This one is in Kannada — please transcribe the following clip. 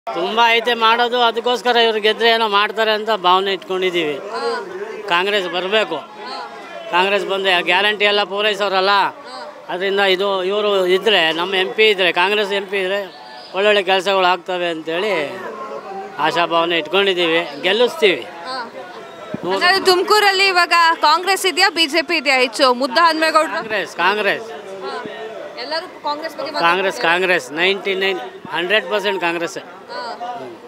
ತುಂಬ ಐತೆ ಮಾಡೋದು ಅದಕ್ಕೋಸ್ಕರ ಇವ್ರು ಗೆದ್ರೆ ಏನೋ ಮಾಡ್ತಾರೆ ಅಂತ ಭಾವನೆ ಇಟ್ಕೊಂಡಿದ್ದೀವಿ ಕಾಂಗ್ರೆಸ್ ಬರಬೇಕು ಕಾಂಗ್ರೆಸ್ ಬಂದರೆ ಗ್ಯಾರಂಟಿ ಎಲ್ಲ ಪೂರೈಸೋರಲ್ಲ ಅದರಿಂದ ಇದು ಇವರು ಇದ್ದರೆ ನಮ್ಮ ಎಂ ಪಿ ಇದ್ದರೆ ಕಾಂಗ್ರೆಸ್ ಎಂ ಪಿ ಇದ್ದರೆ ಒಳ್ಳೊಳ್ಳೆ ಕೆಲಸಗಳು ಆಗ್ತವೆ ಅಂತೇಳಿ ಆಶಾಭಾವನೆ ಇಟ್ಕೊಂಡಿದ್ದೀವಿ ಗೆಲ್ಲಿಸ್ತೀವಿ ಹಾಗಾದ್ರೆ ತುಮಕೂರಲ್ಲಿ ಇವಾಗ ಕಾಂಗ್ರೆಸ್ ಇದೆಯಾ ಬಿಜೆಪಿ ಇದೆಯಾ ಹೆಚ್ಚು ಮುದ್ದ ಹನುಮೇಗೌಡರು ಕಾಂಗ್ರೆಸ್ ಕಾಂಗ್ರೆಸ್ ಎಲ್ಲರೂ ಕಾಂಗ್ರೆಸ್ ಬಗ್ಗೆ Congress Congress ninety nine hundred percent Congress